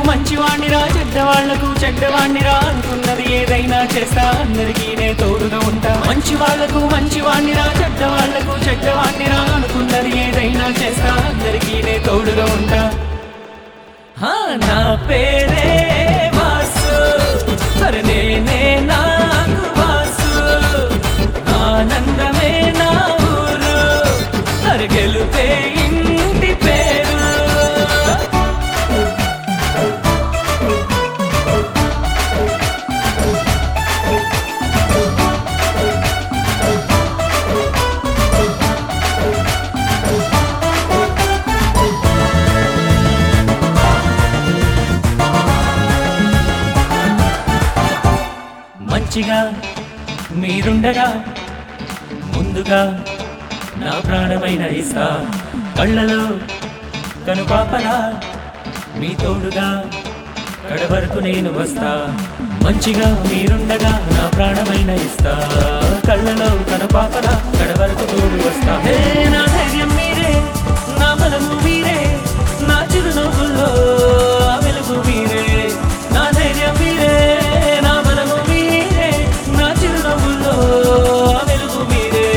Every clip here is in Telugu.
మంచివాణ్ణిరా చెడ్డవాళ్లకు చెడ్డవాణ్ణిరా అనుకున్నది ఏదైనా చేస్తా అందరికీ నే తోడుగా ఉంటా మంచి వాళ్లకు మంచివాణ్ణిరా చెడ్డవాళ్లకు చెడ్డవాణ్ణిరా అనుకున్నది ఏదైనా చేస్తా అందరికీ నే తోడుగా ఉంటా హా, నా పేరే వాసు మరి నేనే నాకు వాసు ఆనందమే నా ఊరు మరి గెలుపే ఇంటి పేరు మంచిగా మీరుండగా ముందుగా నా ప్రాణమైన ఇస్తా కళ్ళలో కనుపాపలా మీ తోడుగా కడవరకు నేను వస్తా మంచిగా మీరుండగా నా ప్రాణమైన ఇస్తా కళ్ళలో కనుపాపలా కడవరకు తోడు వస్తా హే నా ధైర్యం మీరే నా బలము మీరే నా చిరునవ్వుల్లో ఆ వెలుగు మీరే నా ధైర్యం మీరే నా బలము మీరే నా చిరునవ్వుల్లో ఆ వెలుగు మీరే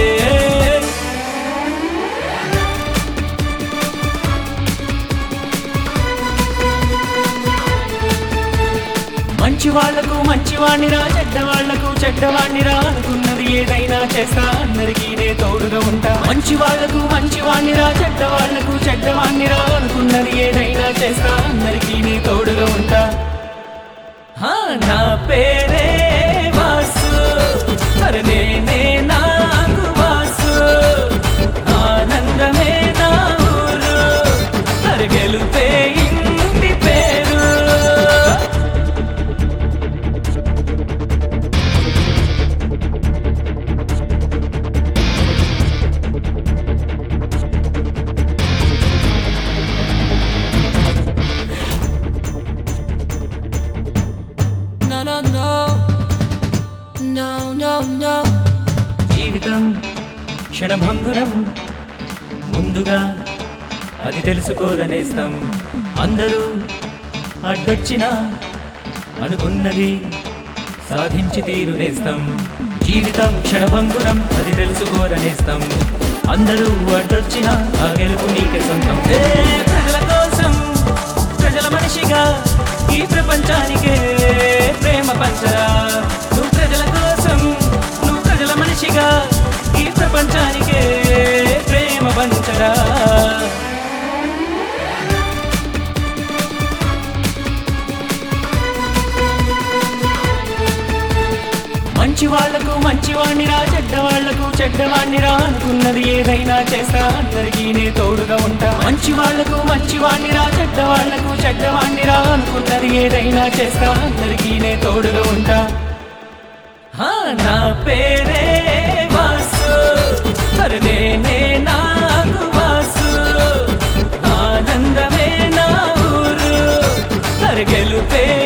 మంచి వాళ్లకు మంచివాణ్ణిరా చెడ్డవాళ్లకు చెడ్డవాణ్ణిరా అనుకున్నది ఏదైనా చేస్తా అందరికీ నే తోడుగా ఉంటా మంచి వాళ్లకు మంచివాణ్ణిరా చెడ్డవాళ్లకు చెడ్డవాణ్ణిరా అనుకున్నది ఏదైనా చేస్తా అందరికీ నే తోడుగా ఉంటా హా, నా పేరే వాసు మరి నేనే నాకు వాసు ఆనందమే నా ఊరు మరి గెలుపే ఇంటి పేరు No, no, no. No, no, no. జీవితం క్షణభంగురం ముందుగా అది తెలుసుకోదనేస్తాం అందరూ అడ్డొచ్చినా అనుకున్నది సాధించి తీరునేస్తాం జీవితం క్షణభంగురం అది తెలుసుకోదనేస్తాం అందరూ అడ్డొచ్చినా ఆ గెలుపు నీకే సొంతం ఏ ప్రజల కోసం ప్రజల మనిషిగా ఈ ప్రపంచానికే ప్రేమ పంచరా నువ్వు ప్రజల కోసం నువ్వు ప్రజల మనిషిగా ఈ ప్రపంచానికే ప్రేమ పంచరా మంచి వాళ్లకు మంచివాణ్ణిరా చెడ్డవాళ్లకు చెడ్డవాణ్ణిరా అనుకున్నది ఏదైనా చేస్తా అందరికీ నే తోడుగా ఉంటా మంచి వాళ్లకు మంచివాణ్ణిరా చెడ్డవాళ్లకు చెడ్డవాణ్ణిరా అనుకున్నది ఏదైనా చేస్తా అందరికీ నే తోడుగా ఉంటా హా, నా పేరే వాసు మరి నేనే నాకు వాసు ఆనందమే నా ఊరు మరి గెలుపే